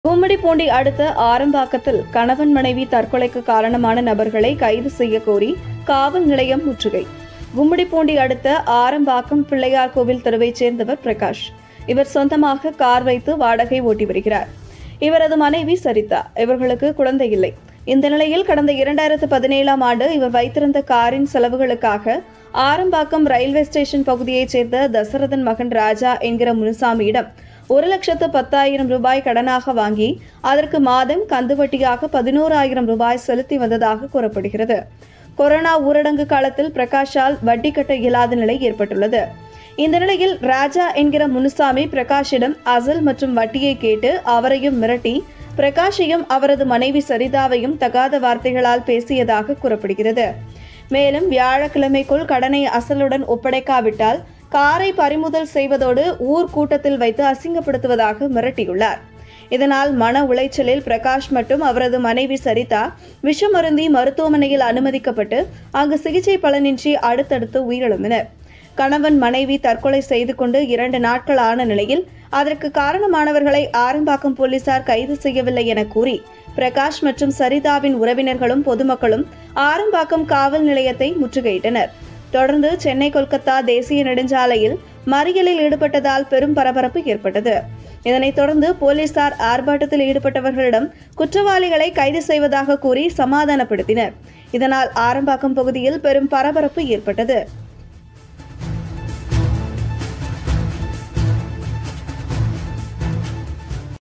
கும்மிடிப்பூண்டி அடுத்த ஆரம்பாக்கத்தில் கணவன் மனைவி தற்கொலைக்கு காரணமான நபர்களை கைது செய்ய கோரி காவல் நிலையம் முற்றுகை கும்மிடிப்பூண்டி அடுத்த ஆரம்பாக்கம் பிள்ளையார் கோவில் தெருவைச் சேர்ந்தவர் பிரகாஷ் இவர் சொந்தமாக கார் வைத்து வாடகை ஓட்டி வருகிறார் இவரது மனைவி சரிதா இவர்களுக்கு குழந்தை இல்லை இந்த நிலையில் கடந்த இரண்டாயிரத்து பதினேழாம் ஆண்டு இவர் வைத்திருந்த காரின் செலவுகளுக்காக ஆரம்பாக்கம் ரயில்வே ஸ்டேஷன் பகுதியைச் சேர்ந்த தசரதன் மகன் ராஜா என்கிற முனுசாமியிடம் ஒரு லட்சத்து பத்தாயிரம் ரூபாய் கடனாக வாங்கி அதற்கு மாதம் கந்துவட்டியாக பதினோராயிரம் ரூபாய் செலுத்தி வந்ததாக கூறப்படுகிறது கொரோனா ஊரடங்கு காலத்தில் பிரகாஷால் வட்டி கட்ட இயலாத நிலை ஏற்பட்டுள்ளது இந்த நிலையில் ராஜா என்கிற முனுசாமி பிரகாஷிடம் அசல் மற்றும் வட்டியை கேட்டு அவரையும் மிரட்டி பிரகாஷையும் அவரது மனைவி சரிதாவையும் தகாத வார்த்தைகளால் பேசியதாக கூறப்படுகிறது மேலும் வியாழக்கிழமைக்குள் கடனை அசலுடன் ஒப்படைக்காவிட்டால் காரை பறிமுதல் செய்வதோடு ஊர் கூட்டத்தில் வைத்து அசிங்கப்படுத்துவதாக மிரட்டியுள்ளார் இதனால் மன உளைச்சலில் பிரகாஷ் மற்றும் அவரது மனைவி சரிதா விஷமருந்தி மருத்துவமனையில் அனுமதிக்கப்பட்டு அங்கு சிகிச்சை பலனின்றி அடுத்தடுத்து உயிரிழந்தனர் கணவன் மனைவி தற்கொலை செய்து கொண்டு இரண்டு நாட்கள் ஆன நிலையில் அதற்கு காரணமானவர்களை ஆரம்பாக்கம் போலீசார் கைது செய்யவில்லை என கூறி பிரகாஷ் மற்றும் சரிதாவின் உறவினர்களும் பொதுமக்களும் ஆரம்பாக்கம் காவல் நிலையத்தை முற்றுகையிட்டனர் தொடர்ந்து சென்னை கொல்கத்தா தேசிய நெடுஞ்சாலையில் மறியலில் ஈடுபட்டதால் பெரும் பரபரப்பு ஏற்பட்டது இதனைத் தொடர்ந்து போலீசார் ஆர்ப்பாட்டத்தில் ஈடுபட்டவர்களிடம் குற்றவாளிகளை கைது செய்வதாக கூறி சமாதானப்படுத்தினர் இதனால் ஆரம்பாக்கம் பகுதியில் பெரும் பரபரப்பு ஏற்பட்டது